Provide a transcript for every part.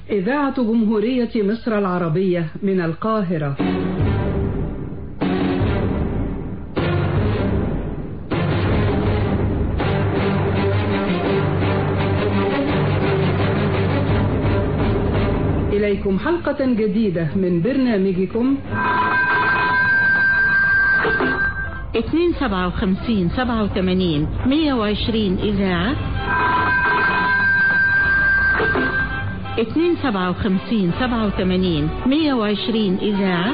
إذاعة جمهورية مصر العربية من القاهرة إليكم حلقة جديدة من برنامجكم اتنين سبعة وخمسين سبعة وثمانين مية وعشرين إذاعة اتنين سبعة وخمسين سبعة وثمانين مية وعشرين إذاعة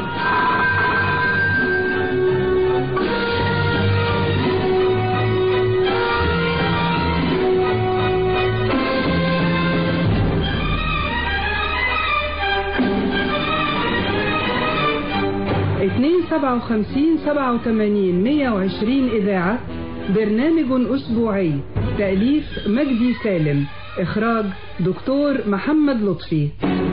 اتنين سبعة وخمسين سبعة وثمانين مية وعشرين إذاعة برنامج أسبوعي تأليف مجدي سالم إخراج دكتور محمد لطفي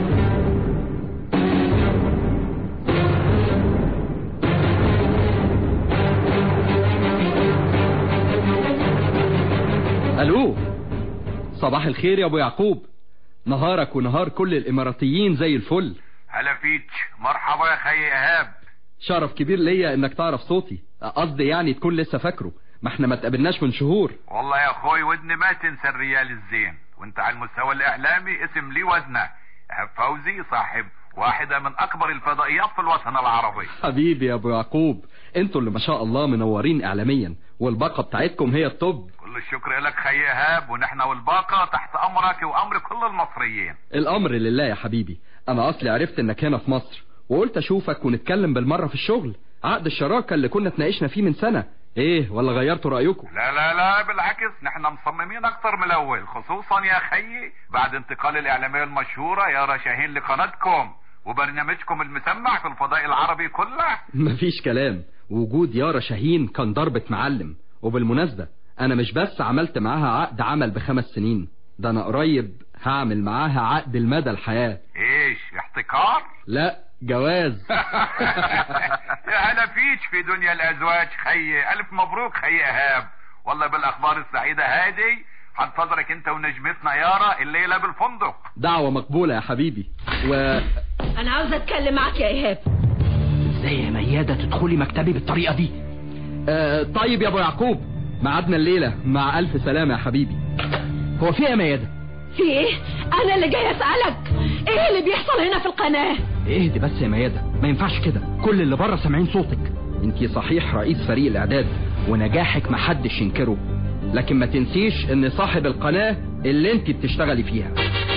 الو صباح الخير يا ابو يعقوب نهارك ونهار كل الاماراتيين زي الفل هلا فيك مرحبا يا خي ايهاب شرف كبير ليا انك تعرف صوتي قصدي يعني تكون لسه فاكره ما احنا ما اتقابلناش من شهور والله يا اخوي ودني ما تنسى الريال الزين وانت على المستوى الاعلامي اسم لي وزنه ايهاب فوزي صاحب واحدة من اكبر الفضائيات في الوطن العربي حبيبي يا ابو يعقوب انتوا اللي ما شاء الله منورين اعلاميا والباقه بتاعتكم هي الطب كل الشكر لك خي ايهاب ونحن والباقة تحت امرك وامر كل المصريين الامر لله يا حبيبي انا اصلي عرفت انك هنا في مصر وقلت اشوفك ونتكلم بالمره في الشغل عقد الشراكه اللي كنا اتناقشنا فيه من سنه ايه ولا غيرتوا رايكم لا لا لا بالعكس نحن مصممين اكتر من الاول خصوصا يا خيي بعد انتقال الاعلامية المشهورة يارا شاهين لقناتكم وبرنامجكم المسمع في الفضاء العربي كله مفيش كلام وجود يارا شاهين كان ضربة معلم وبالمناسبة انا مش بس عملت معاها عقد عمل بخمس سنين ده انا قريب هعمل معاها عقد المدى الحياة ايش احتكار لا جواز يا هلا فيك في دنيا الازواج خي الف مبروك خي ايهاب والله بالاخبار السعيدة هذه هنتظرك انت ونجمتنا يارا الليلة بالفندق دعوة مقبولة يا حبيبي و انا عاوزه اتكلم معاك يا ايهاب ازاي يا ميادة تدخلي مكتبي بالطريقة دي آه طيب يا ابو يعقوب ميعادنا الليلة مع الف سلامة يا حبيبي هو في ايه يا ميادة في ايه انا اللي جاي اسالك ايه اللي بيحصل هنا في القناه اهدي بس يا ميادة ما ينفعش كده كل اللي بره سامعين صوتك انتي صحيح رئيس فريق الاعداد ونجاحك محدش ينكره لكن ما تنسيش ان صاحب القناة اللي انتي بتشتغلي فيها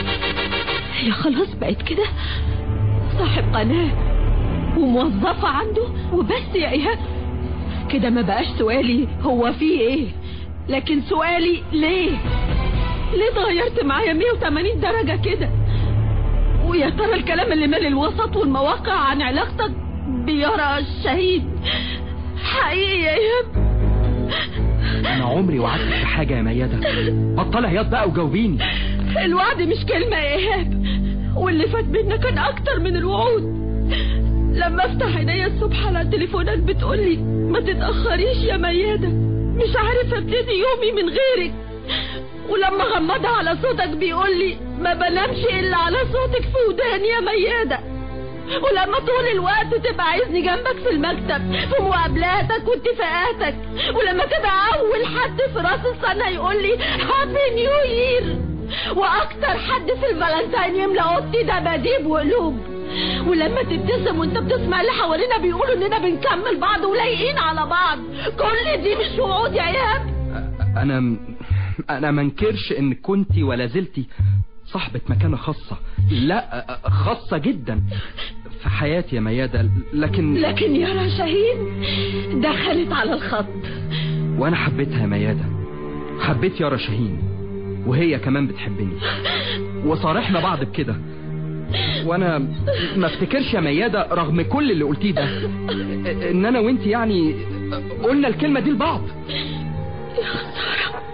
هي خلاص بقت كده صاحب قناه وموظفه عنده وبس يا ايهاب كده ما بقاش سؤالي هو في ايه لكن سؤالي ليه ليه اتغيرت معايا 180 درجة كده ويا ترى الكلام اللي مال الوسط والمواقع عن علاقتك بيارا الشهيد حقيقي يا ايهاب انا عمري وعدتك بحاجة يا ميادة بطلي عياط بقى وجاوبيني الوعد مش كلمة يا ايهاب واللي فات بينا كان اكتر من الوعود لما افتح عينيا الصبح على التليفونات بتقولي ما تتأخريش يا ميادة مش عارف ابتدي يومي من غيرك ولما غمضها على صوتك بيقولي ما بنامش الا على صوتك في وداني يا ميادة ولما طول الوقت تبقى عايزني جنبك في المكتب في مقابلاتك واتفاقاتك ولما تبقى اول حد في راس السنة يقولي هابي نيو يير واكتر حد في الفالنتين يملى اوضتي دباديب وقلوب ولما تبتسم وانت بتسمع اللي حوالينا بيقولوا اننا بنكمل بعض ولايقين على بعض كل دي مش وعود يا ايهاب انا انا منكرش ان كنتي ولا زلتي صاحبة مكانة خاصة لا خاصة جدا في حياتي يا ميادة لكن لكن يارا شاهين دخلت على الخط وانا حبيتها يا ميادة حبيت يارا شاهين وهي كمان بتحبني وصارحنا بعض بكده وانا ما افتكرش يا ميادة رغم كل اللي قلتيه ده ان انا وانت يعني قلنا الكلمة دي لبعض يا خسارة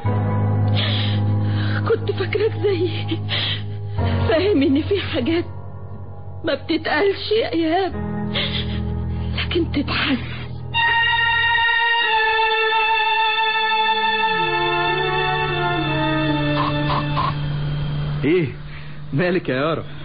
كنت فاكرك زيي فاهم ان في حاجات ما بتتقالش يا ايهاب لكن تتحس ايه مالك يا يارا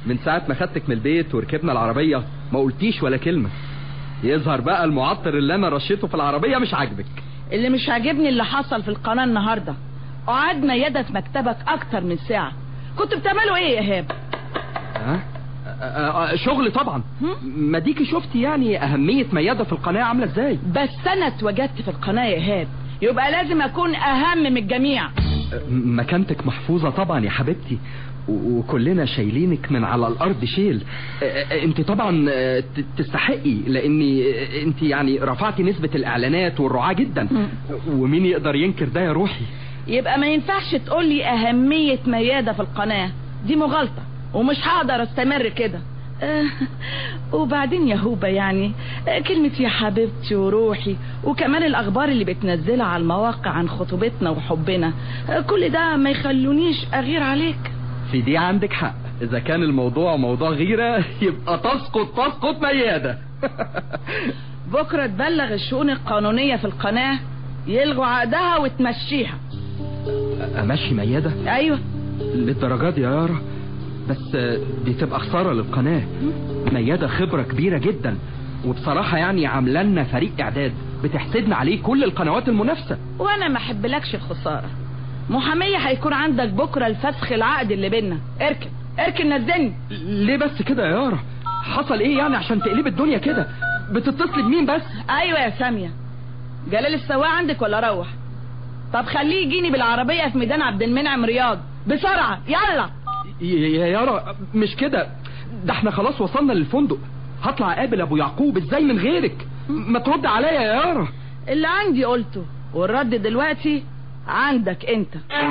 من ساعة ما خدتك من البيت وركبنا العربية ما قلتيش ولا كلمة يظهر بقى المعطر اللي انا رشيته في العربية مش عاجبك اللي مش عاجبني اللي حصل في القناة النهاردة قعد ميادة في مكتبك أكتر من ساعة كنت بتعملوا إيه يا إيهاب؟ ها آه، آه، شغل طبعا ما ديكي شفتي يعني أهمية ميادة في القناة عاملة ازاي بس أنا اتوجدت في القناة يا إيهاب يبقى لازم أكون أهم من الجميع آه، مكانتك محفوظة طبعا يا حبيبتي و- وكلنا شايلينك من على الارض شيل آه، آه، انت طبعا آه، ت- تستحقي لاني آه، انت يعني رفعتي نسبة الاعلانات والرعاة جدا ومين يقدر ينكر ده يا روحي يبقى ما ينفعش تقولي أهمية ميادة في القناة دي مغالطة ومش هقدر استمر كده آه، وبعدين يا هوبة يعني آه، كلمة يا حبيبتي وروحي وكمان الأخبار اللي بتنزلها على المواقع عن خطوبتنا وحبنا آه، كل ده ما يخلونيش أغير عليك في دي عندك حق اذا كان الموضوع موضوع غيرة يبقى تسقط تسقط ميادة بكرة تبلغ الشؤون القانونية في القناة يلغوا عقدها وتمشيها امشي ميادة أيوة للدرجات دي يا يارا بس آه، دي تبقى خسارة للقناة ميادة خبرة كبيرة جدا وبصراحة يعني عاملة لنا فريق اعداد بتحسدنا عليه كل القنوات المنافسة وأنا ما أحبلكش الخسارة محامية هيكون عندك بكرة الفسخ العقد اللي بينا اركن اركن نزلني ليه بس كده يا يارا حصل ايه يعني عشان تقلب الدنيا كده بتتصلي بمين بس أيوة يا سامية جلال السواق عندك ولا روح طب خليه يجيني بالعربية في ميدان عبد المنعم رياض بسرعة يلا يا يا يارا مش كده ده احنا خلاص وصلنا للفندق هطلع اقابل ابو يعقوب ازاي من غيرك ما ترد عليا يا يارا اللي عندي قلته والرد دلوقتي عندك انت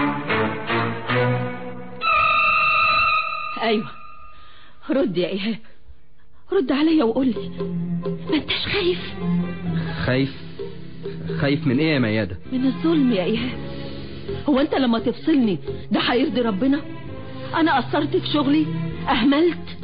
ايوه رد يا ايهاب رد عليا وقول لي ما انتش خايف خايف خايف من ايه يا ميادة من الظلم يا ايهاب هو انت لما تفصلني ده هيرضي ربنا انا قصرت في شغلي اهملت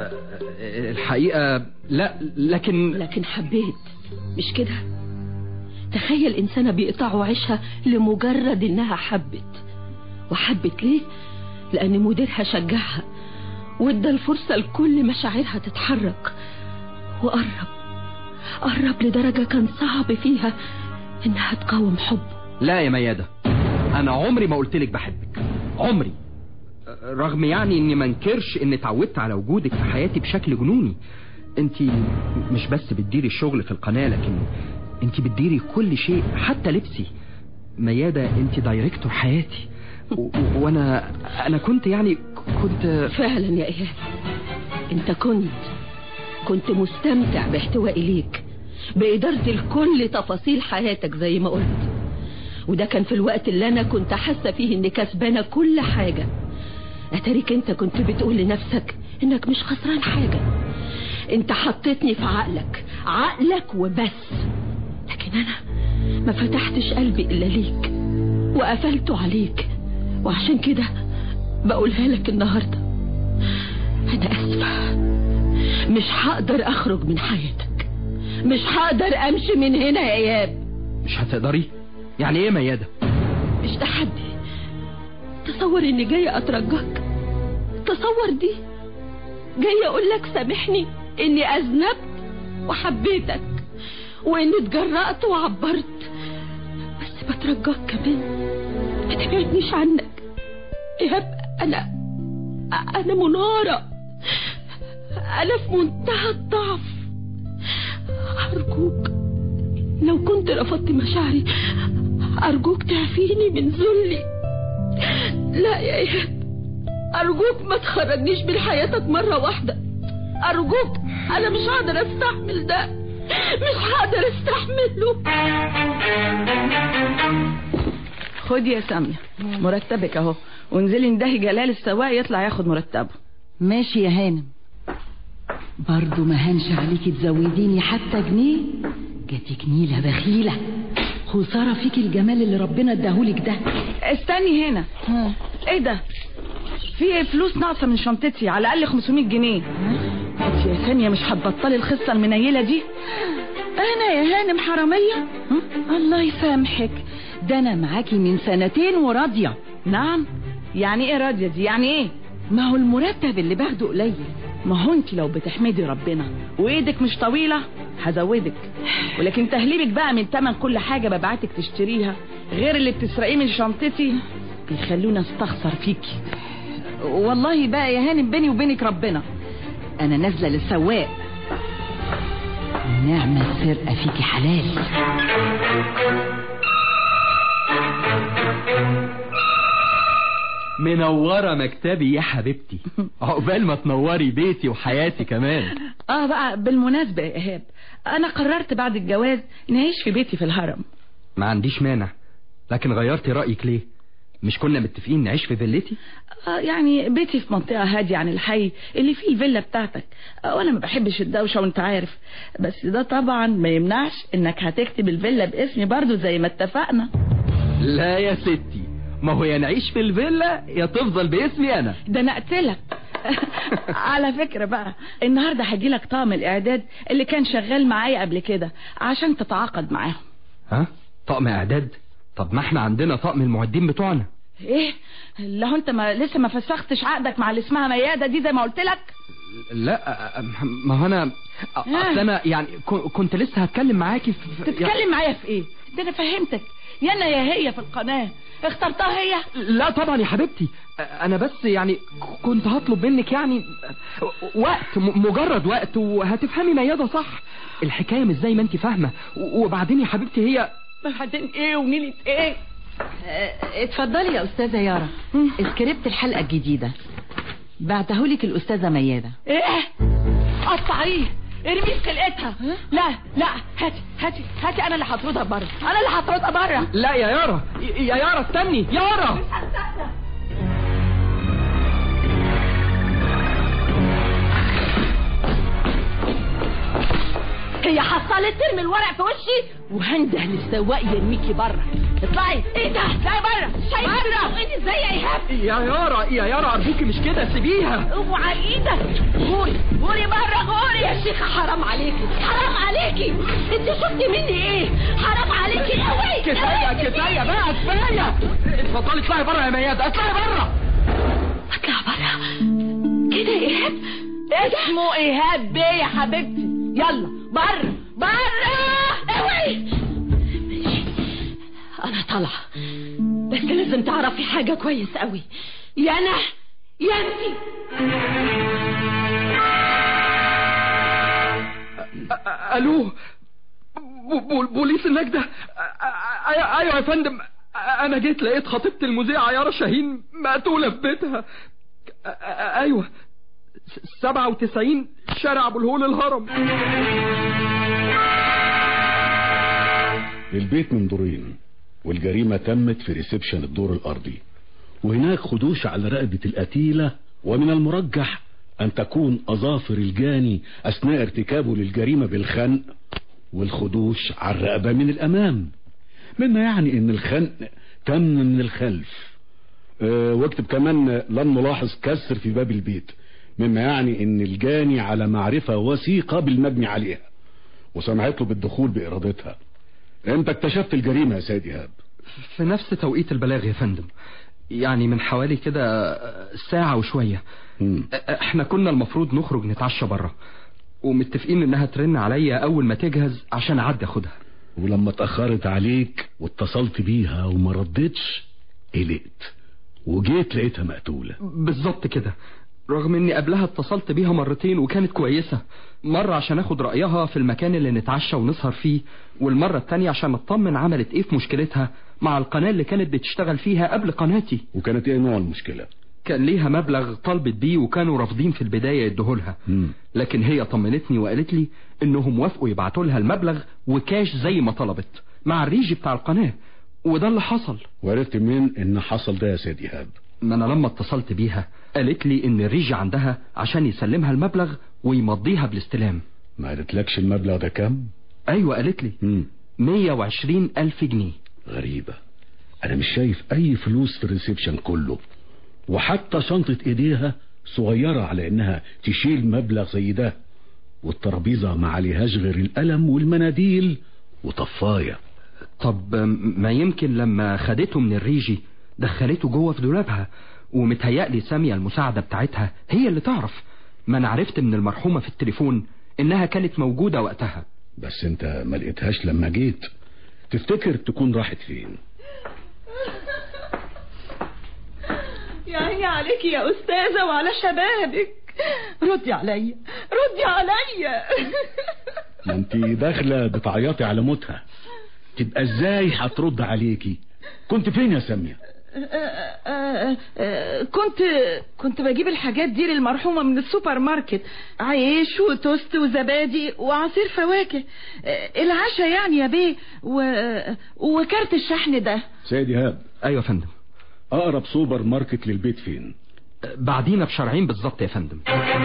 الحقيقة لا لكن لكن حبيت مش كده تخيل إنسانة بيقطعوا عيشها لمجرد إنها حبت وحبت ليه؟ لأن مديرها شجعها وادى الفرصة لكل مشاعرها تتحرك وقرب قرب لدرجة كان صعب فيها إنها تقاوم حبه لا يا ميادة انا عمري ما قلت لك بحبك عمري رغم يعني اني ما انكرش اني اتعودت على وجودك في حياتي بشكل جنوني انت مش بس بتديري الشغل في القناة لكن انت بتديري كل شيء حتى لبسي ميادة انت دايركتور حياتي و- و- وانا انا كنت يعني كنت فعلا يا إيهاب أنت كنت كنت مستمتع باحتوائي ليك بإدارتي لكل تفاصيل حياتك زي ما قلت وده كان في الوقت اللي أنا كنت حاسة فيه إني كسبانة كل حاجة أتاريك أنت كنت بتقول لنفسك إنك مش خسران حاجة أنت حطيتني في عقلك عقلك وبس لكن أنا ما فتحتش قلبي إلا ليك وقفلته عليك وعشان كده بقولها لك النهاردة أنا أسفة مش هقدر أخرج من حياتك مش هقدر أمشي من هنا يا إياب مش هتقدري يعني ايه يا ميادة مش تحدي تصور إني جاية أترجاك تصور دي جاية أقول لك سامحني إني أذنبت وحبيتك وإني اتجرأت وعبرت بس بترجاك كمان ما تبعدنيش عنك إيهاب أنا أنا منارة أنا في منتهى الضعف أرجوك لو كنت رفضت مشاعري أرجوك تعفيني من ذلي لا يا إيهاب أرجوك ما تخرجنيش من حياتك مرة واحدة أرجوك أنا مش هقدر أستحمل ده مش هقدر أستحمله خدي يا سامية مرتبك اهو وانزلي اندهي جلال السواق يطلع ياخد مرتبه ماشي يا هانم برضو ما هنش عليكي تزوديني حتى جنيه جاتك نيلة بخيلة خسارة فيكي الجمال اللي ربنا اداهولك ده استني هنا ايه ده في فلوس ناقصه من شنطتي على الاقل 500 جنيه انت يا ثانيه مش هتبطلي الخصه المنيله دي انا يا هانم حراميه الله يسامحك ده انا معاكي من سنتين وراضية نعم يعني ايه راضيه دي يعني ايه ما هو المرتب اللي باخده قليل ما هو انت لو بتحمدي ربنا وايدك مش طويلة هزودك ولكن تهليبك بقى من تمن كل حاجة ببعتك تشتريها غير اللي بتسرقيه من شنطتي بيخلوني استخسر فيكي والله بقى يا هانم بيني وبينك ربنا انا نازله للسواق نعمة السرقة فيكي حلال منورة مكتبي يا حبيبتي عقبال ما تنوري بيتي وحياتي كمان اه بقى بالمناسبة يا ايهاب انا قررت بعد الجواز نعيش في بيتي في الهرم ما عنديش مانع لكن غيرتي رأيك ليه مش كنا متفقين نعيش في فيلتي آه يعني بيتي في منطقة هادية عن الحي اللي فيه الفيلا بتاعتك آه وانا ما بحبش الدوشة وانت عارف بس ده طبعا ما يمنعش انك هتكتب الفيلا باسمي برضو زي ما اتفقنا لا يا ستي ما هو يا نعيش في الفيلا يا تفضل باسمي انا ده انا اقتلك على فكرة بقى النهاردة هجيلك طاقم الاعداد اللي كان شغال معايا قبل كده عشان تتعاقد معاهم ها طقم اعداد طب ما احنا عندنا طقم المعدين بتوعنا ايه لو انت ما لسه ما فسختش عقدك مع اللي اسمها ميادة دي زي ما قلت لك لا ما هو انا اصل انا يعني ك- كنت لسه هتكلم معاكي في تتكلم معايا في ايه ده انا فهمتك يا انا يا هي في القناة اخترتها هي لا طبعا يا حبيبتي انا بس يعني ك- كنت هطلب منك يعني وقت م- مجرد وقت وهتفهمي ميادة صح الحكايه مش زي ما انت فاهمه و- وبعدين يا حبيبتي هي بعدين ايه ونيلة ايه اه، اتفضلي يا استاذة يارا سكريبت الحلقة الجديدة بعتهولك الاستاذة ميادة ايه قطعيه ارميه في خلقتها لا لا هاتي هاتي هاتي انا اللي هطردها بره انا اللي هطردها بره لا يا يارا يا يارا استني يارا هي حصلت ترمي الورق في وشي وهنده للسواق يرميكي بره اطلعي ايه ده اطلعي بره شايفه بره ازاي يا ايهاب يا يارا يا يارا ارجوكي مش كده سيبيها اوعى ايدك غوري غوري بره غوري يا شيخة حرام عليكي حرام عليكي انت شفتي مني ايه حرام عليكي قوي كفايه كفايه بقى كفايه اتفضلي اطلعي بره يا ميادة اطلعي بره اطلع بره كده يا ايهاب اسمه ايهاب بيه يا حبيبتي يلا بره بره اوعي ماشي انا طالعه بس لازم تعرفي حاجه كويس قوي يا انا يا انتي الو ب- ب- بوليس النجدة أ- أ- ايوه يا فندم انا جيت لقيت خطيبة المذيعة يارا شاهين مقتولة في بيتها أ- أ- ايوه س- 97 شارع ابو الهول الهرم البيت من دورين والجريمة تمت في ريسبشن الدور الأرضي وهناك خدوش على رقبة القتيلة ومن المرجح أن تكون أظافر الجاني أثناء ارتكابه للجريمة بالخنق والخدوش على الرقبة من الأمام مما يعني أن الخنق تم من الخلف أه واكتب كمان لن نلاحظ كسر في باب البيت مما يعني أن الجاني على معرفة وثيقة بالمبني عليها وسمحت له بالدخول بإرادتها امتى اكتشفت الجريمة يا سيد إيهاب في نفس توقيت البلاغ يا فندم يعني من حوالي كده ساعة وشوية مم. احنا كنا المفروض نخرج نتعشى بره ومتفقين انها ترن عليا اول ما تجهز عشان اعدي اخدها ولما اتأخرت عليك واتصلت بيها وما ردتش قلقت وجيت لقيتها مقتولة بالظبط كده رغم اني قبلها اتصلت بيها مرتين وكانت كويسة مرة عشان اخد رأيها في المكان اللي نتعشى ونسهر فيه والمرة التانية عشان اطمن عملت ايه في مشكلتها مع القناة اللي كانت بتشتغل فيها قبل قناتي وكانت ايه نوع المشكلة كان ليها مبلغ طلبت بيه وكانوا رافضين في البداية يديهولها مم. لكن هي طمنتني وقالت لي انهم وافقوا يبعتوا لها المبلغ وكاش زي ما طلبت مع الريجي بتاع القناة وده اللي حصل وعرفت منين ان حصل ده يا سيد إيهاب ما انا لما اتصلت بيها قالت لي ان الريجي عندها عشان يسلمها المبلغ ويمضيها بالاستلام ما قالتلكش المبلغ ده كام ايوه قالت لي مم. 120 الف جنيه غريبة انا مش شايف اي فلوس في الريسبشن كله وحتى شنطة ايديها صغيرة على انها تشيل مبلغ زي ده والترابيزة ما عليهاش غير القلم والمناديل وطفاية طب ما يمكن لما خدته من الريجي دخلته جوه في دولابها ومتهيألي سامية المساعدة بتاعتها هي اللي تعرف ما انا عرفت من المرحومة في التليفون انها كانت موجودة وقتها بس انت ما لقيتهاش لما جيت تفتكر تكون راحت فين يا عيني عليكي يا أستاذة وعلى شبابك ردي عليا ردي عليا ما انت داخله بتعيطي على موتها تبقى ازاي هترد عليكي كنت فين يا ساميه كنت كنت بجيب الحاجات دي للمرحومة من السوبر ماركت عيش وتوست وزبادي وعصير فواكه العشاء يعني يا بيه و... وكارت الشحن ده سيد ايهاب ايوه يا فندم اقرب سوبر ماركت للبيت فين بعدينا بشرعين بالظبط يا فندم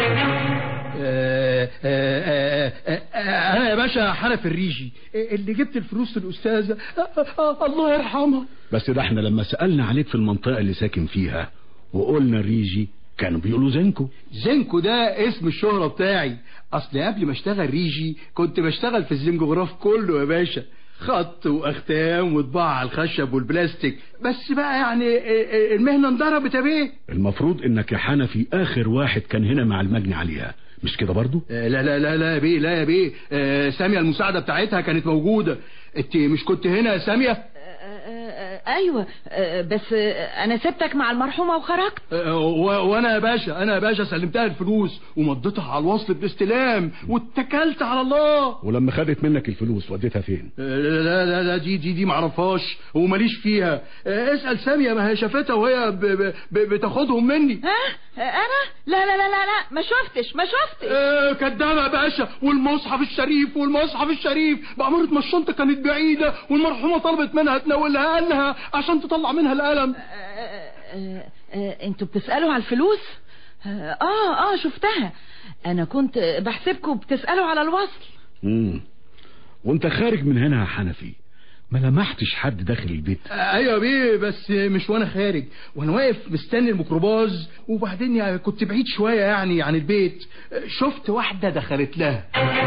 آه، آه، آه، انا يا باشا حنف الريجي اللي جبت الفلوس للاستاذه الله يرحمها بس ده احنا لما سألنا عليك في المنطقة اللي ساكن فيها وقلنا ريجي كانوا بيقولوا زنكو زنكو ده اسم الشهرة بتاعي اصل قبل ما اشتغل ريجي كنت بشتغل في الزنجوغراف كله يا باشا خط واختام وطباعة على الخشب والبلاستيك بس بقى يعني المهنة انضربت يا بيه المفروض انك يا حنفي اخر واحد كان هنا مع المجني عليها مش كده برضو لا لا لا لا يا بيه لا يا بيه آه، سامية المساعدة بتاعتها كانت موجودة انت مش كنت هنا يا سامية ايوه بس انا سبتك مع المرحومة وخرجت آه، و- وانا يا باشا انا يا باشا سلمتها الفلوس ومضيتها على الوصل باستلام واتكلت على الله ولما خدت منك الفلوس وديتها فين آه، لا لا لا دي دي دي معرفهاش وماليش فيها آه، اسأل سامية ما هي شافتها وهي ب- ب- ب- بتاخدهم مني ها انا لا لا لا لا لا ما شفتش ما شفتش آه، كدابة يا باشا والمصحف الشريف والمصحف الشريف بأمارة ما الشنطة كانت بعيدة والمرحومة طلبت منها تناولها لها عشان تطلع منها القلم آه، آه، انتوا بتسألوا على الفلوس اه اه شفتها انا كنت بحسبكم بتسألوا على الوصل مم. وانت خارج من هنا يا حنفي ما لمحتش حد داخل البيت آه، ايوه بيه بس مش وانا خارج وانا واقف مستني الميكروباص وبعدين يعني كنت بعيد شويه يعني عن البيت آه، شفت واحده دخلت لها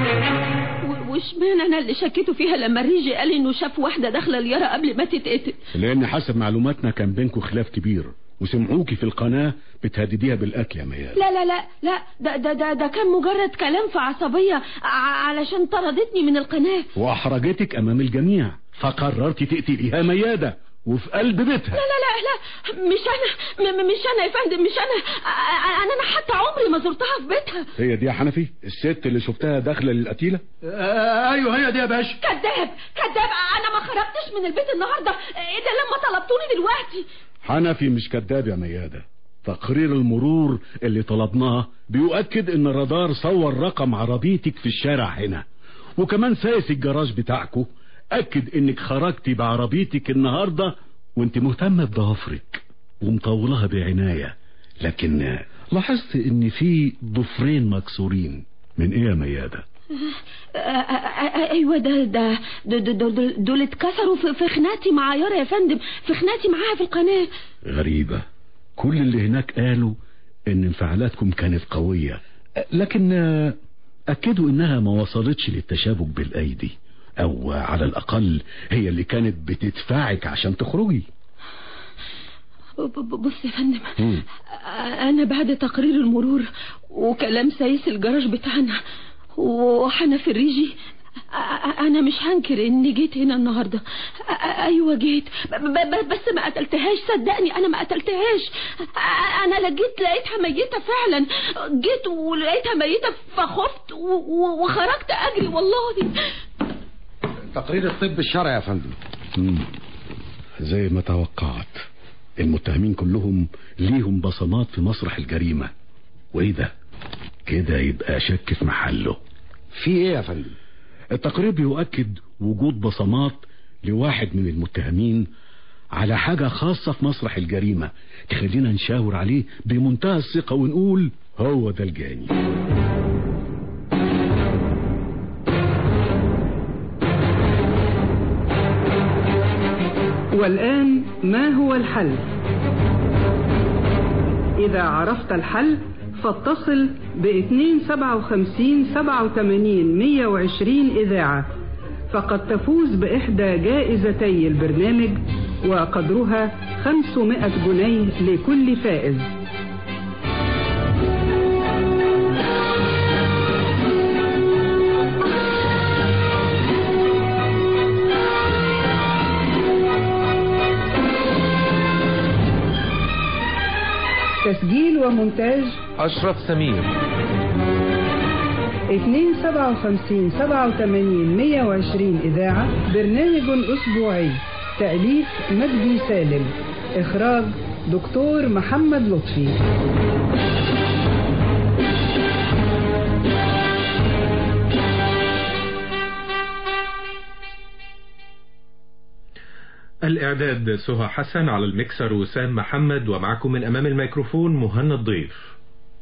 و- واشمعنى انا اللي شكيته فيها لما ريجي قال انه شاف واحده داخله اليارا قبل ما تتقتل لان حسب معلوماتنا كان بينكم خلاف كبير وسمعوكي في القناة بتهدديها بالقتل يا ميال لا لا لا لا ده ده ده, ده كان مجرد كلام في عصبيه ع- علشان طردتني من القناه واحرجتك امام الجميع فقررت تقتليها ميادة وفي قلب بيتها لا لا لا لا مش انا م- م- مش انا يا فندم مش انا ا- انا انا حتى عمري ما زرتها في بيتها هي دي يا حنفي الست اللي شفتها داخله للقتيله آه، ايوه هي دي يا باشا كذاب كذاب انا ما خرجتش من البيت النهارده الا لما طلبتوني دلوقتي حنفي مش كذاب يا ميادة تقرير المرور اللي طلبناه بيؤكد ان الرادار صور رقم عربيتك في الشارع هنا وكمان سايس الجراج بتاعكو اكد انك خرجتي بعربيتك النهاردة وانت مهتمة بضوافرك ومطولها بعناية لكن لاحظت ان في ضفرين مكسورين من ايه يا ميادة آه، آه، آه، ايوه ده ده ده- ده- ده- دول اتكسروا في في خناتي مع يارا يا فندم في خناتي معاها في القناه غريبة كل اللي هناك قالوا ان انفعالاتكم كانت قوية لكن آه، اكدوا انها ما وصلتش للتشابك بالايدي او على الاقل هي اللي كانت بتدفعك عشان تخرجي ب- ب- بص يا فندم مم. آه، انا بعد تقرير المرور وكلام سايس الجراج بتاعنا وحنف الريجي آه، انا مش هنكر اني جيت هنا النهارده آه، ايوه جيت ب- ب- بس ما قتلتهاش صدقني انا ما قتلتهاش آه، انا لا جيت لقيتها ميته فعلا جيت ولقيتها ميته فخفت و- و- وخرجت اجري والله تقرير الطب الشرعي يا فندم مم. زي ما توقعت المتهمين كلهم ليهم بصمات في مسرح الجريمة وايه ده كده يبقى شك في محله في ايه يا فندم التقرير بيؤكد وجود بصمات لواحد من المتهمين على حاجة خاصة في مسرح الجريمة تخلينا نشاور عليه بمنتهى الثقة ونقول هو ده الجاني والآن ما هو الحل؟ إذا عرفت الحل فاتصل ب 257 87 120 إذاعة فقد تفوز بإحدى جائزتي البرنامج وقدرها 500 جنيه لكل فائز تسجيل ومونتاج أشرف سمير 257 87 120 إذاعة برنامج أسبوعي تأليف مجدي سالم إخراج دكتور محمد لطفي الإعداد سهى حسن على المكسر وسام محمد ومعكم من أمام الميكروفون مهنا الضيف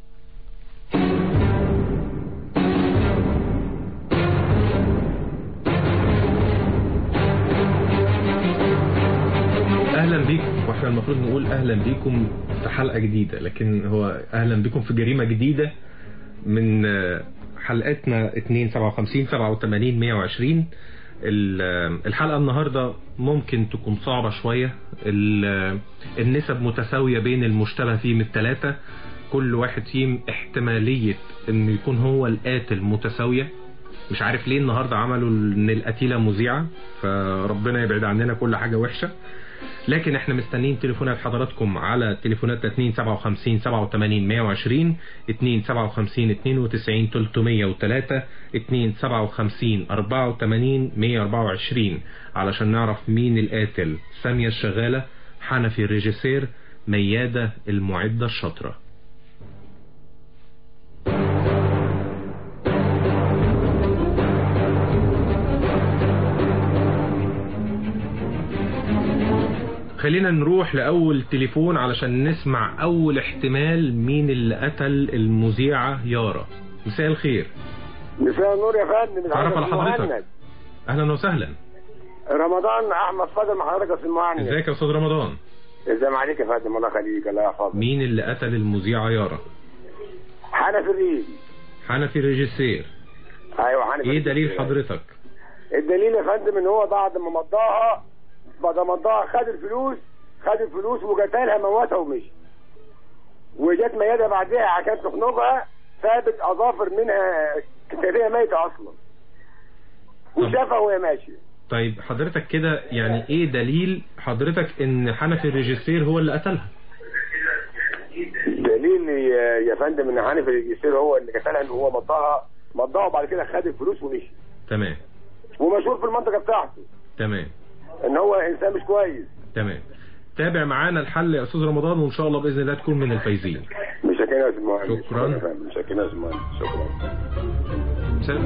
أهلا بيكم واحنا المفروض نقول أهلا بيكم في حلقة جديدة لكن هو أهلا بيكم في جريمة جديدة من آه، حلقاتنا 2 57 87 120 ال- الحلقة النهاردة ممكن تكون صعبة شوية ال- النسب متساوية بين المشتبه فيهم الثلاثة كل واحد فيهم احتمالية انه يكون هو القاتل متساوية مش عارف ليه النهاردة عملوا ان القتيلة مذيعة فربنا يبعد عننا كل حاجة وحشة لكن احنا مستنيين تليفونات حضراتكم على تليفونات 257 87 120 257 92 303 257 84 124 علشان نعرف مين القاتل سامية الشغالة حنفي الريجيسير ميادة المعدة الشاطرة خلينا نروح لأول تليفون علشان نسمع أول احتمال مين اللي قتل المذيعة يارا مساء الخير مساء النور يا فندم تعرف على أستاذ حضرتك مهند. أهلا وسهلا رمضان احمد فاضل مع حضرتك يا استاذ مهند ازيك يا أستاذ رمضان ازاي عليك يا فندم الله يخليك الله يحفظك مين اللي قتل المذيعة يارا حنفي الريد حنفي الريجيسير ايوه حنفي ايه الريد. دليل حضرتك الدليل يا فندم ان هو بعد ما مضاها بعد ما مضاها خد الفلوس خد الفلوس وجاتها موتها ومشي وجت ميادة بعدها عشان تخنقها ثابت اظافر منها كتابية ميتة اصلا وشافها وهي ماشية طيب حضرتك كده يعني ايه دليل حضرتك ان حنفي الريجيسير هو اللي قتلها دليل يا يا فندم ان حنفي الجسير هو اللي قتلها ان هو مضاها مضاها وبعد كده خد الفلوس ومشي تمام ومشهور في المنطقه بتاعته تمام ان هو انسان مش كويس تمام تابع معانا الحل يا استاذ رمضان وان شاء الله باذن الله تكون من الفايزين مش شاكرين يا استاذ مهندس شكراً. يا فندم، مش شاكرين يا استاذ مهندس شكرا مساء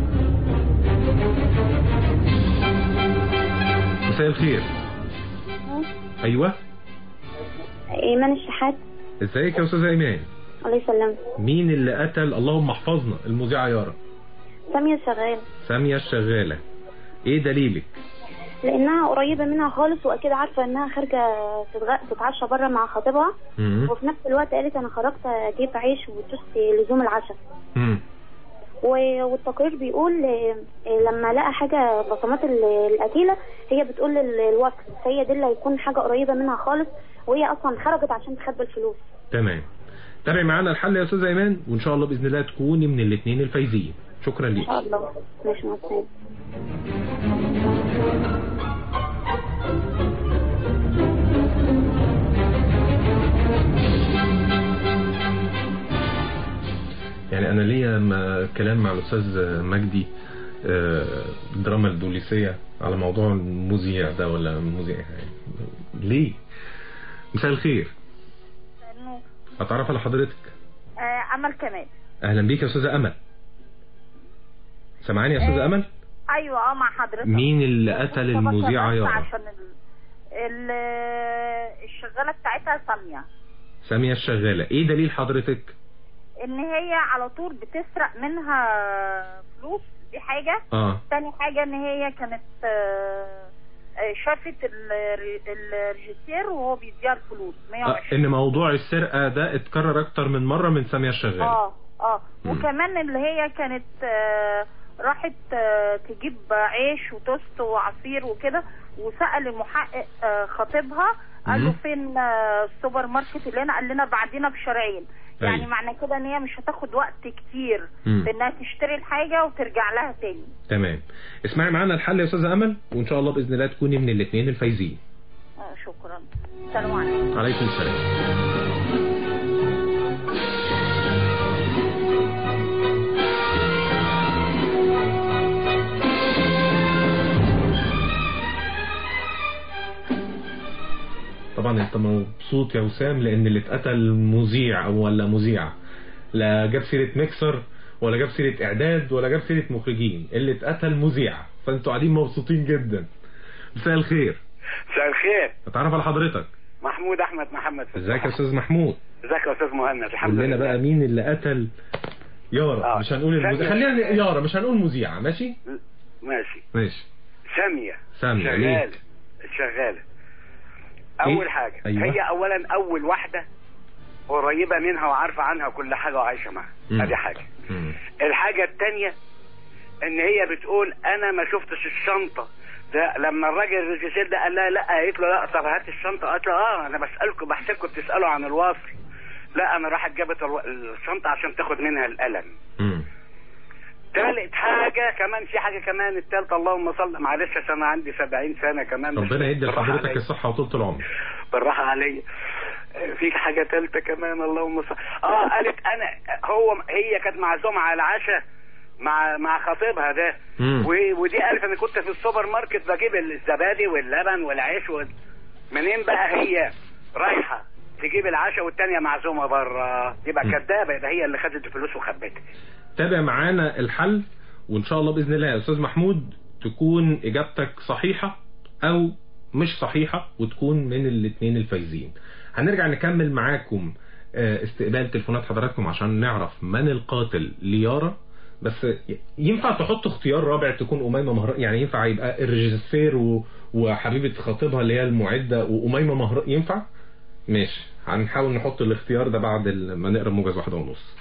مساء الخير ايوه ايمان الشحات ازيك يا استاذ ايمان الله يسلمك مين اللي قتل اللهم احفظنا المذيعه يارا سامية شغال ساميه الشغاله ايه دليلك لانها قريبة منها خالص واكيد عارفة انها خارجة تتغ- تتعشى بره مع خطيبها مم. وفي نفس الوقت قالت انا خرجت اجيب عيش وتشتي لزوم العشاء مم. و- والتقرير بيقول آه، آه، لما لقى حاجة بصمات ال- القتيلة هي بتقول لل- الوصل فهي دي اللي هيكون حاجة قريبة منها خالص وهي اصلا خرجت عشان تخبي الفلوس تمام تابع معانا الحل يا استاذ ايمان وان شاء الله باذن الله تكوني من الاثنين الفايزين شكرا ان ليك شاء الله ماشي مع السلامة يعني انا ليا م- كلام مع الاستاذ مجدي آه، الدراما البوليسيه على موضوع المذيع ده ولا المذيع يعني ليه مساء الخير اتعرف على حضرتك آه، امل كمال اهلا بيك يا استاذه امل سامعاني يا استاذه امل ايوه اه مع حضرتك مين اللي قتل المذيعه بس يارا عشان ال... ال... الشغاله بتاعتها ساميه ساميه الشغاله ايه دليل حضرتك ان هي على طول بتسرق منها فلوس دي حاجه اه تاني حاجه ان هي كانت آه، آه، شافت ال- الريجيسير وهو بيديها الفلوس آه، 120 ان موضوع السرقه ده اتكرر اكتر من مره من ساميه الشغاله اه اه مم. وكمان اللي هي كانت آه، راحت آه، تجيب عيش وتوست وعصير وكده وسأل المحقق آه، خطيبها قال له مم. فين آه، السوبر ماركت اللي هنا قال لنا بعدينا بشارعين أيوة. يعني معنى كده ان هي مش هتاخد وقت كتير مم. في انها تشتري الحاجة وترجع لها تاني تمام اسمعي معانا الحل يا استاذه امل وان شاء الله باذن الله تكوني من الاثنين الفايزين آه، شكرا سلام عليكم عليكم السلام طبعا انت مبسوط يا وسام لان اللي اتقتل مذيع او ولا مذيعه لا جاب سيره ميكسر ولا جاب سيره اعداد ولا جاب سيره مخرجين اللي اتقتل مذيع فانتوا قاعدين مبسوطين جدا مساء الخير مساء الخير اتعرف على حضرتك محمود احمد محمد ازيك يا استاذ محمود ازيك يا استاذ مهند الحمد قول لنا لله بقى مين اللي قتل يارا آه. مش هنقول المذيعة سامية. خلينا يارا مش هنقول مذيعة ماشي ماشي ماشي سامية سامية، ليه؟ شغالة شغالة أول إيه؟ حاجة أيوة. هي أولا أول واحدة قريبة منها وعارفة عنها كل حاجة وعايشة معاها مم. ادي حاجة مم. الحاجة التانية ان هي بتقول انا ما شفتش الشنطة ده لما الراجل الريجيسير ده قال لها لا قالت له لا طب هات الشنطة قالت له اه انا بسألكم بحسبكم بتسألوا عن الوصل لا انا راحت جابت الو- الشنطة عشان تاخد منها القلم مم. تالت حاجة كمان في حاجة كمان التالتة اللهم صل معلش عشان انا عندي 70 سنة كمان بس ربنا يدي بالراحة لحضرتك عليا. الصحة وطولة العمر بالراحة عليا في حاجة تالتة كمان اللهم صل اه قالت انا هو هي كانت معزومة على العشاء مع مع خطيبها ده مم. و- ودي قالت انا كنت في السوبر ماركت بجيب الزبادي واللبن والعيش وال... منين بقى هي رايحة تجيب العشاء والتانية معزومة بره يبقى مم. كدابة يبقى هي اللي خدت الفلوس وخبتها تابع معانا الحل وان شاء الله باذن الله يا استاذ محمود تكون اجابتك صحيحة او مش صحيحة وتكون من الاثنين الفايزين هنرجع نكمل معاكم آه، استقبال تليفونات حضراتكم عشان نعرف من القاتل ليارا بس ينفع تحط اختيار رابع تكون أميمة مهر يعني ينفع يبقى الريجيسير و... وحبيبة خطيبها اللي هي المعدة وأميمة مهر ينفع؟ ماشي هنحاول نحط الاختيار ده بعد ال- ما نقرا موجز واحدة ونص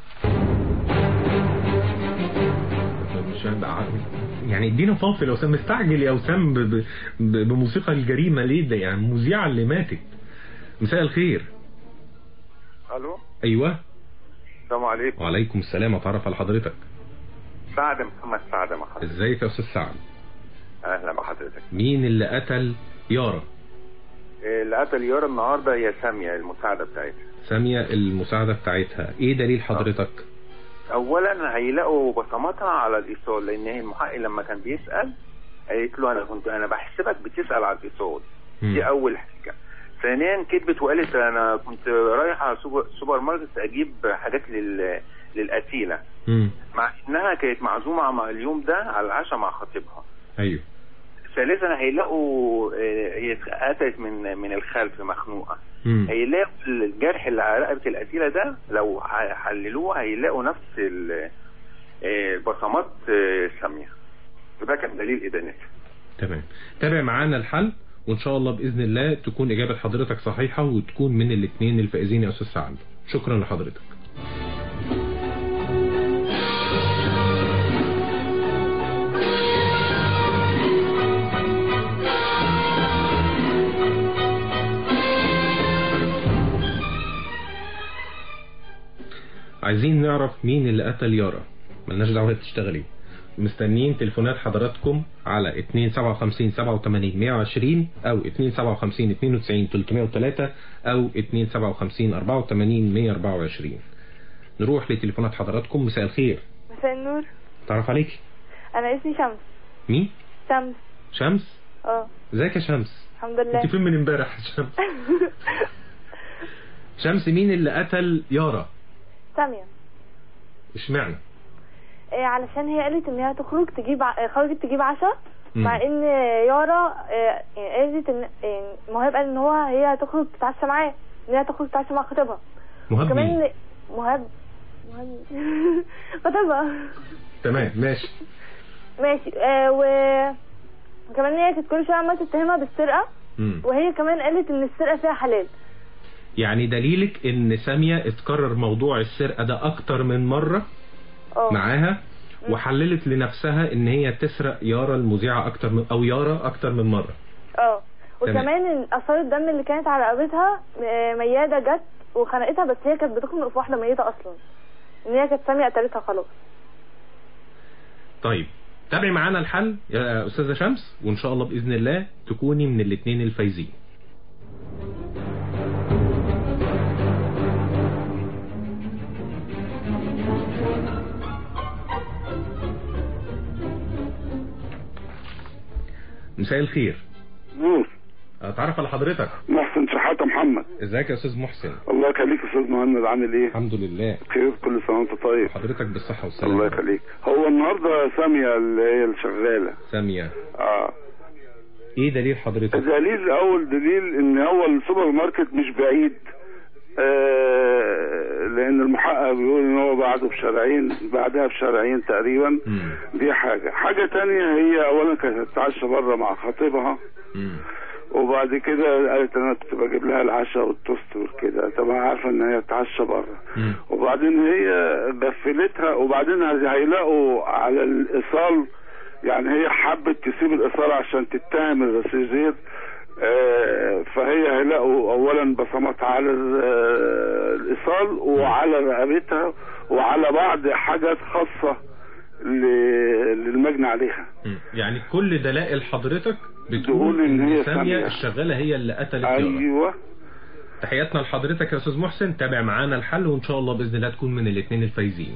مش هبقى عارف يعني ادينا فاصل يا وسام مستعجل يا وسام ب... ب... ب- بموسيقى الجريمة ليه ده يعني المذيعة اللي ماتت مساء الخير الو ايوه السلام عليكم وعليكم السلام اتعرف على حضرتك سعد محمد سعد مع حضرتك ازيك يا استاذ سعد اهلا بحضرتك مين اللي قتل يارا اللي قتل يارا النهارده هي ساميه المساعده بتاعتها سامية المساعدة بتاعتها ايه دليل حضرتك اولا هيلاقوا بصماتها على الايصال لان هي المحقق لما كان بيسال قالت له انا كنت انا بحسبك بتسال على الايصال دي اول حاجه ثانيا كذبت وقالت انا كنت رايحه سوبر, سوبر ماركت اجيب حاجات لل للقتيله مم. مع انها كانت معزومه مع اليوم ده على العشاء مع خطيبها ايوه ثالثا هيلاقوا آه، هي اتقتلت من من الخلف مخنوقه مم. هيلاقوا الجرح اللي على رقبه القتيله ده لو ح- حللوه هيلاقوا نفس ال- آه، بصمات آه، ساميه وده كان دليل ادانتها تمام تابع معانا الحل وان شاء الله باذن الله تكون اجابة حضرتك صحيحة وتكون من الاثنين الفائزين يا استاذ سعد شكرا لحضرتك عايزين نعرف مين اللي قتل يارا ملناش دعوه هي بتشتغل ايه مستنيين تليفونات حضراتكم على 257 87 120 او 257 92 303 او 257 84 124 نروح لتليفونات حضراتكم مساء الخير مساء النور تعرف عليك انا اسمي شمس مين شمس شمس اه ازيك يا شمس الحمد لله انت فين من امبارح يا شمس شمس مين اللي قتل يارا سامية اشمعنى إيه علشان هي قالت ان هي تخرج تجيب ع... خرجت تجيب عشاء مم. مع ان يارا إيه، يعني قالت ان إيه، مهاب قال ان هو هي هتخرج تتعشى معاه ان هي تخرج تتعشى مع خطيبها مهاب وكمان مين؟ مهاب مهاب خطيبها تمام ماشي ماشي آه و كمان هي كانت كل شويه عماله تتهمها بالسرقه مم. وهي كمان قالت ان السرقه فيها حلال يعني دليلك ان سامية اتكرر موضوع السرقة ده اكتر من مرة اه معاها وحللت لنفسها ان هي تسرق يارا المذيعه اكتر من او يارا اكتر من مره اه تمام. وكمان اثار الدم اللي كانت على رقبتها آه، مياده جت وخنقتها بس هي كانت بتخنق في واحده ميته اصلا ان هي كانت ساميه قتلتها خلاص طيب تابعي معانا الحل يا استاذه شمس وان شاء الله باذن الله تكوني من الاثنين الفايزين مساء الخير نور اتعرف على حضرتك محسن شحاته محمد ازيك يا استاذ محسن الله يخليك يا استاذ مهند عامل ايه الحمد لله خير كل سنه وانت طيب حضرتك بالصحه والسلامه الله يخليك هو النهارده ساميه اللي هي الشغاله ساميه اه ايه دليل حضرتك دليل اول دليل ان هو السوبر ماركت مش بعيد آه لان المحقق بيقول ان هو بعده بشارعين بعدها بشارعين تقريبا دي حاجه حاجه تانية هي اولا كانت تتعشى بره مع خطيبها وبعد كده قالت انا كنت بجيب لها العشاء والتوست وكده طبعا عارفه ان هي تتعشى بره وبعدين هي غفلتها وبعدين هيلاقوا على الايصال يعني هي حبت تسيب الايصال عشان تتهم الرسيزير آه، فهي هيلاقوا اولا بصمات على ال- آه، الايصال وعلى رقبتها وعلى بعض حاجات خاصه ل- للمجني عليها يعني كل دلائل حضرتك بتقول تقول إن هي ساميه سامية. الشغاله هي اللي قتلت يارا ايوه تحياتنا لحضرتك يا استاذ محسن تابع معانا الحل وان شاء الله باذن الله تكون من الاثنين الفايزين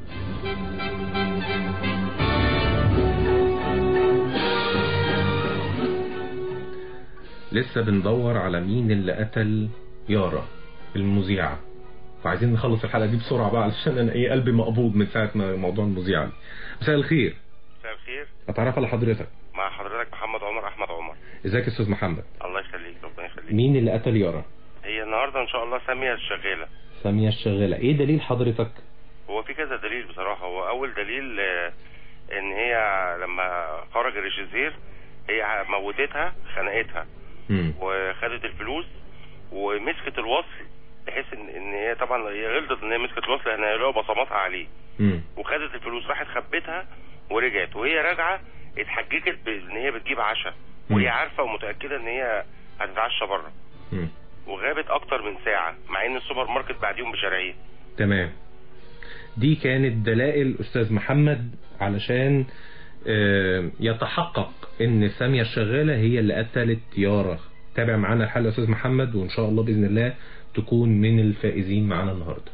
لسه بندور على مين اللي قتل يارا المذيعة فعايزين نخلص الحلقة دي بسرعة بقى علشان انا ايه قلبي مقبوض من ساعة ما موضوع المذيعة دي مساء الخير مساء الخير اتعرف على حضرتك مع حضرتك محمد عمر احمد عمر ازيك يا استاذ محمد الله يخليك ربنا يخليك مين اللي قتل يارا هي النهارده ان شاء الله ساميه الشغاله سامية الشغالة ايه دليل حضرتك هو في كذا دليل بصراحه هو اول دليل آه، ان هي لما خرج الريشيزير هي موتتها خنقتها وخدت الفلوس ومسكت الوصل بحيث ان ان هي طبعا هي غلطت ان هي مسكت الوصل لان هيلاقوا بصماتها عليه وخدت الفلوس راحت خبتها ورجعت وهي راجعه اتحججت بان هي بتجيب عشاء وهي عارفه ومتاكده ان هي هتتعشى بره وغابت اكتر من ساعه مع ان السوبر ماركت بعديهم بشارعين تمام دي كانت دلائل استاذ محمد علشان آه، يتحقق ان سامية الشغالة هي اللي قتلت يارا تابع معانا الحل يا استاذ محمد وان شاء الله باذن الله تكون من الفائزين معانا النهارده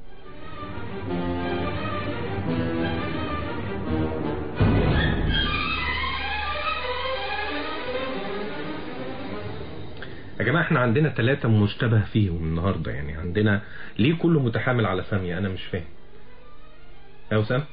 يا جماعة احنا عندنا ثلاثة مشتبه فيهم النهاردة يعني عندنا ليه كله متحامل على سامية انا مش فاهم يا وسام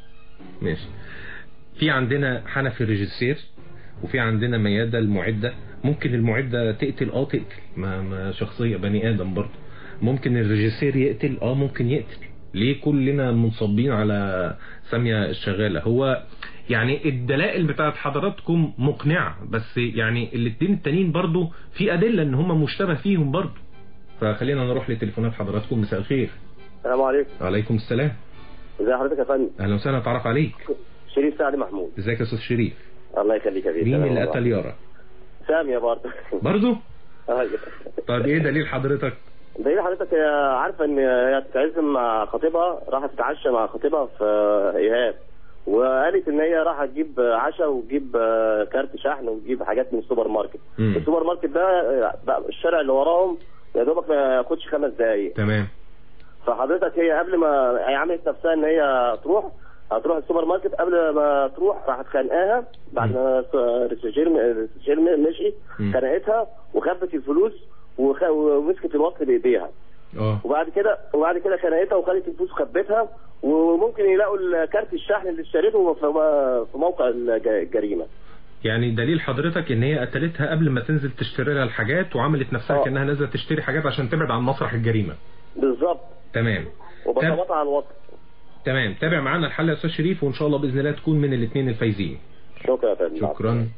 ماشي في عندنا حنفي الريجيسير وفي عندنا ميادة المعدة ممكن المعدة تقتل اه تقتل ما, ما شخصية بني ادم برضه ممكن الريجيسير يقتل اه ممكن يقتل ليه كلنا منصبين على سامية الشغالة هو يعني الدلائل بتاعت حضراتكم مقنعة بس يعني الاتنين التانيين برضو في أدلة ان هم مشتبه فيهم برضو فخلينا نروح لتليفونات حضراتكم مساء الخير السلام عليكم وعليكم السلام ازي حضرتك يا فندم اهلا وسهلا اتعرف عليك شريف سعد محمود ازيك يا استاذ شريف الله يخليك يا بيه مين سلام اللي الله. قتل يارا سامية برضه برضو أيوة. طب ايه دليل حضرتك دليل حضرتك هي عارفه ان هي تتعزم مع خطيبها راحت تتعشى مع خطيبها في ايهاب وقالت ان هي راح تجيب عشاء وتجيب كارت شحن وتجيب حاجات من السوبر ماركت مم. السوبر ماركت ده بقى الشارع اللي وراهم يا دوبك ما ياخدش خمس دقايق تمام فحضرتك هي قبل ما هي عملت نفسها ان هي تروح هتروح السوبر ماركت قبل ما تروح راحت خانقاها بعد ما الريسيجير الريسيجير مشي خانقتها وخبت الفلوس وخ... ومسكت الوصل بايديها اه وبعد كده وبعد كده خانقتها وخدت الفلوس وخبتها وممكن يلاقوا كارت الشحن اللي اشتريته في في موقع الج- الجريمه يعني دليل حضرتك ان هي قتلتها قبل ما تنزل تشتري لها الحاجات وعملت نفسها كانها نازله تشتري حاجات عشان تبعد عن مسرح الجريمه بالظبط تمام وبصماتها على الوصل تمام تابع معانا الحل يا استاذ شريف وان شاء الله باذن الله تكون من الاثنين الفايزين شكرا يا فندم شكرا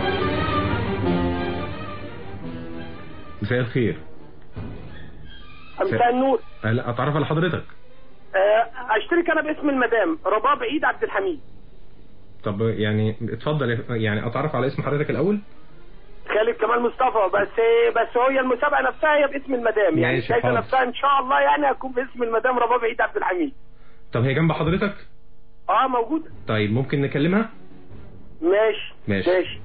مساء الخير مساء النور آه، لا اتعرف على حضرتك آه، اشترك انا باسم المدام رباب عيد عبد الحميد طب يعني اتفضل يعني اتعرف على اسم حضرتك الاول خالد كمال مصطفى بس بس هي المسابقه نفسها هي باسم المدام يعني ماشي، شايفه حاضر. نفسها ان شاء الله يعني هتكون باسم المدام رباب عيد عبد الحميد طب هي جنب حضرتك اه موجوده طيب ممكن نكلمها ماشي ماشي ماشي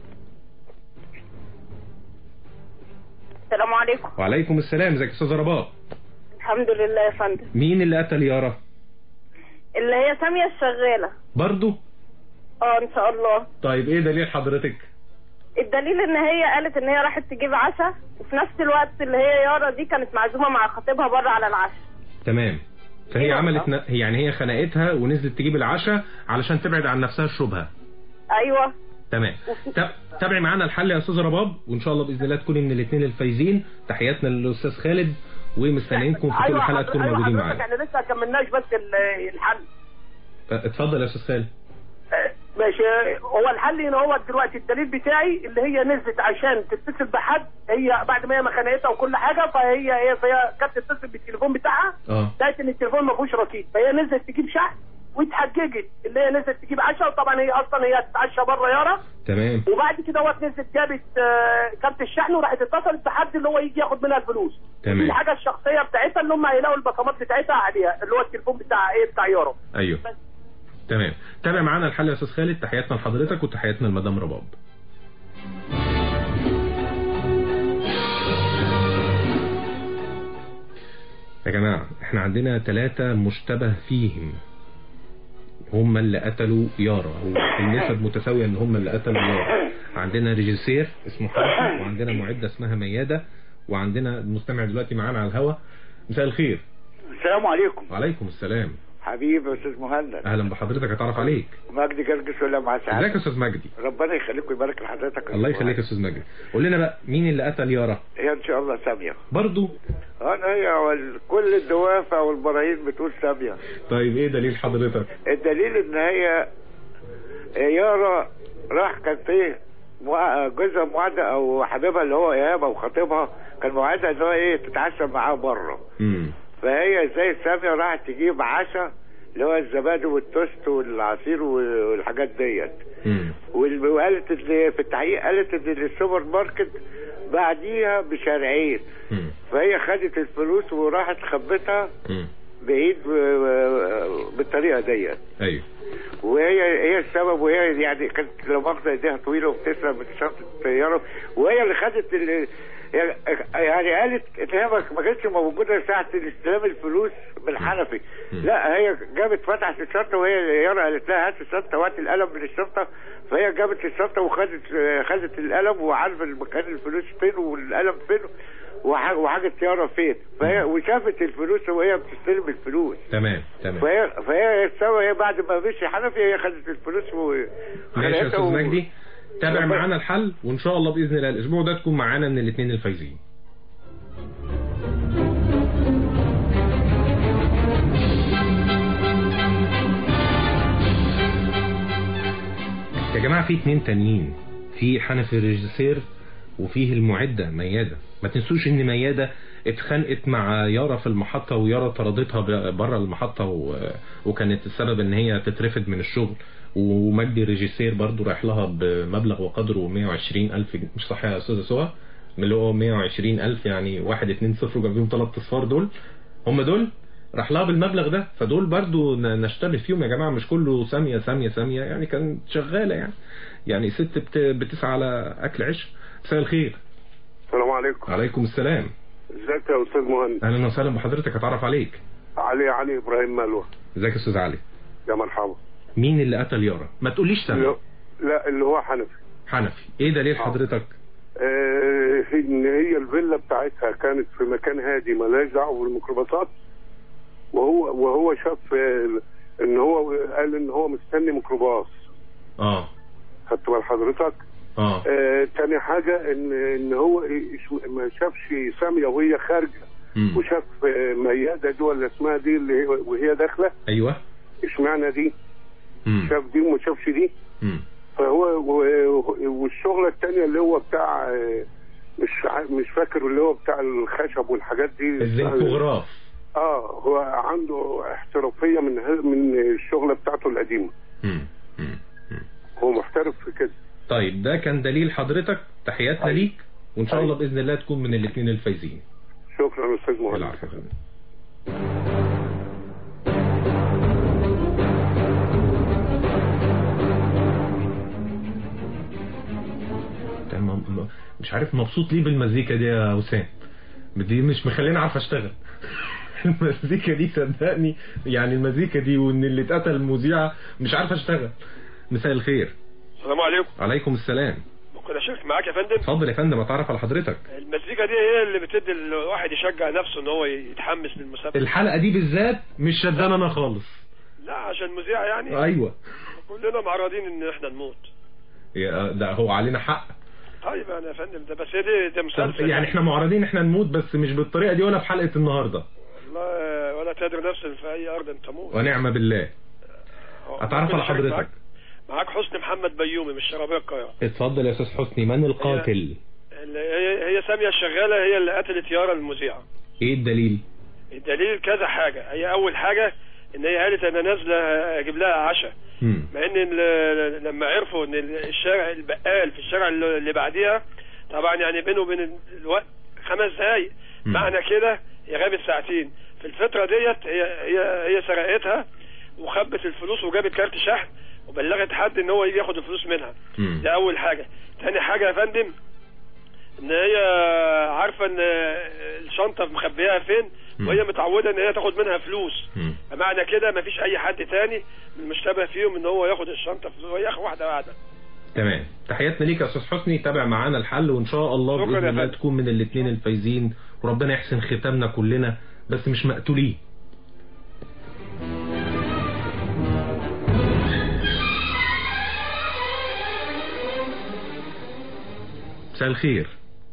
السلام عليكم وعليكم السلام ازيك يا استاذ رباب الحمد لله يا فندم مين اللي قتل يارا اللي هي سامية الشغالة برضو اه ان شاء الله طيب ايه دليل حضرتك الدليل ان هي قالت ان هي راحت تجيب عشاء وفي نفس الوقت اللي هي يارا دي كانت معزومة مع خطيبها بره على العشاء تمام فهي أيوة. عملت ن... هي يعني هي خنقتها ونزلت تجيب العشاء علشان تبعد عن نفسها الشبهه ايوه تمام ت- تابعي معانا الحل يا استاذ رباب وان شاء الله باذن الله تكوني من الاثنين الفايزين تحياتنا للاستاذ خالد ومستنيينكم في كل حلقه تكونوا ايوه موجودين حضرتك معانا احنا لسه ما كملناش بس ال- الحل اتفضل يا استاذ خالد ماشي هو الحل ان هو دلوقتي الدليل بتاعي اللي هي نزلت عشان تتصل بحد هي بعد ما هي ما خانقتها وكل حاجه فهي هي فهي كانت تتصل بالتليفون بتاعها اه لقيت ان التليفون ما فيهوش رصيد فهي نزلت تجيب شحن واتحججت اللي هي نزلت تجيب عشاء وطبعا هي اصلا هي هتتعشى بره يارا تمام وبعد كده هو نزلت جابت آه، كارت الشحن وراحت اتصلت بحد اللي هو يجي ياخد منها الفلوس تمام. دي الحاجه الشخصيه بتاعتها اللي هم هيلاقوا البصمات بتاعتها عليها اللي هو التليفون بتاع ايه بتاع يارا ايوه تمام تابع معانا الحل يا استاذ خالد تحياتنا لحضرتك وتحياتنا لمدام رباب يا جماعة احنا عندنا ثلاثة مشتبه فيهم هم اللي قتلوا يارا والنسب متساوية ان هم اللي قتلوا يارا عندنا ريجيسير اسمه حنفي وعندنا معدة اسمها ميادة وعندنا المستمع دلوقتي معانا على الهوا مساء الخير السلام عليكم وعليكم السلام حبيبي يا استاذ مهند اهلا بحضرتك اتعرف عليك مجدي جرجس ولا مع سعادة ازيك يا استاذ مجدي ربنا يخليك ويبارك لحضرتك يا الله أستاذ يخليك يا استاذ مجدي قول لنا بقى مين اللي قتل يارا هي ان شاء الله سامية برضو انا هي وال- كل الدوافع والبراهين بتقول سامية طيب ايه دليل حضرتك الدليل ان هي يارا راح كان فيه مع- جوزها موعدة او حبيبها اللي هو ايهاب او خطيبها كان موعدها ان هو ايه تتعشى معاه بره امم فهي زي سامية راحت تجيب عشاء اللي هو الزبادي والتوست والعصير والحاجات ديت وال- وقالت ان في التحقيق قالت ان السوبر ماركت بعديها بشارعين فهي خدت الفلوس وراحت خبتها بعيد و- بالطريقه ديت ايوه وهي هي السبب وهي يعني كانت لو مؤاخذه ايديها طويله وبتسرق من شنطه الطياره وهي اللي خدت ال- يعني قالت ان هي ما ما كانتش موجوده ساعه استلام الفلوس من حنفي لا هي جابت فتحت الشنطه وهي يارا قالت لها هات الشنطه وهات القلم من الشنطه فهي جابت الشنطه وخدت خدت القلم وعارفه المكان الفلوس فين والقلم فين وح- وحاجه يارا فين فهي وشافت الفلوس وهي بتستلم الفلوس تمام تمام فهي فهي السبب هي بعد ما مشي حنفي هي خدت الفلوس و ماشي يا استاذ و- مجدي تابع معانا الحل وان شاء الله باذن الله الاسبوع ده تكون معانا من الاثنين الفايزين يا جماعه في اتنين تانيين في حنفي الريجيسير وفيه المعده مياده ما تنسوش ان مياده اتخانقت مع يارا في المحطة ويارا طردتها بره المحطة و... وكانت السبب ان هي تترفد من الشغل ومجدي الريجيسير برضو رايح لها بمبلغ وقدره 120 ألف جنيه مش صح يا أستاذة سوا من اللي هو 120 ألف يعني واحد اتنين صفر وجنبيهم ثلاث اصفار دول هم دول راح لها بالمبلغ ده فدول برضو ن- نشتبه فيهم يا جماعة مش كله سامية سامية سامية يعني كانت شغالة يعني يعني ست بت... بتسعى على أكل عيش مساء الخير السلام عليكم عليكم السلام ازيك يا استاذ مهند اهلا وسهلا بحضرتك اتعرف عليك علي علي ابراهيم ملوى ازيك يا استاذ علي يا مرحبا مين اللي قتل يارا ما تقوليش سامي لا, لا اللي هو حنفي حنفي ايه دليل حضرتك آه ان هي الفيلا بتاعتها كانت في مكان هادي مالهاش دعوه بالميكروباصات وهو وهو شاف آه، ان هو قال ان هو مستني ميكروباص اه خدت بال حضرتك اه آه تاني حاجة ان ان هو إيش- ما شافش سامية وهي خارجة مم. وشاف آه، ميادة دي ولا اسمها دي اللي هي وهي داخلة ايوه اشمعنى دي مم. شاف دي وما شافش دي مم. فهو و- والشغلة التانية اللي هو بتاع آه، مش ع- مش فاكر اللي هو بتاع الخشب والحاجات دي الزنكوغراف اه هو عنده احترافيه من ه- من الشغله بتاعته القديمه هو محترف في كده طيب ده كان دليل حضرتك تحياتنا ليك وان شاء الله باذن الله تكون من الاثنين الفايزين شكرا استاذ مهند العفو يا فندم. تمام م- مش عارف مبسوط ليه بالمزيكا دي يا وسام دي مش مخليني عارف اشتغل المزيكا دي صدقني يعني المزيكا دي وان اللي اتقتل المذيعه مش عارف اشتغل مساء الخير السلام عليكم عليكم السلام ممكن اشارك معاك يا فندم اتفضل يا فندم اتعرف على حضرتك المزيكا دي هي اللي بتدي الواحد يشجع نفسه ان هو يتحمس للمسابقه الحلقه دي بالذات مش شدان انا خالص لا عشان مذيع يعني ايوه كلنا معرضين ان احنا نموت يا- ده هو علينا حق طيب يعني يا فندم ده بس هي دي ده طب مسلسل يعني احنا معرضين احنا نموت بس مش بالطريقه دي ولا في حلقه النهارده والله ولا تدري نفس في اي ارض تموت ونعم بالله اتعرف ممكن على أشارك حضرتك معاك؟ معاك حسني محمد بيومي من الشرابيه القاهره اتفضل يا استاذ حسني من القاتل اللي هي هي ساميه الشغاله هي اللي قتلت يارا المذيعه ايه الدليل الدليل كذا حاجه هي اول حاجه ان هي قالت انا نازله اجيب لها عشاء مم. مع ان ال- لما عرفوا ان الشارع البقال في الشارع اللي اللي بعديها طبعا يعني بينه وبين الوقت خمس دقايق معنى كده هي غابت ساعتين في الفتره ديت هي هي هي سرقتها وخبت الفلوس وجابت كارت شحن وبلغت حد ان هو يجي ياخد الفلوس منها ده اول حاجه تاني حاجه يا فندم ان هي عارفه ان الشنطه مخبيها فين وهي متعوده ان هي تاخد منها فلوس فمعنى كده مفيش اي حد تاني من المشتبه فيهم ان هو ياخد الشنطه فلوس وهي اخر واحده قاعده تمام تحياتنا ليك يا استاذ حسني تابع معانا الحل وان شاء الله شكرا باذن يا الله فندم. تكون من الاثنين الفايزين وربنا يحسن ختامنا كلنا بس مش مقتولين مساء الخير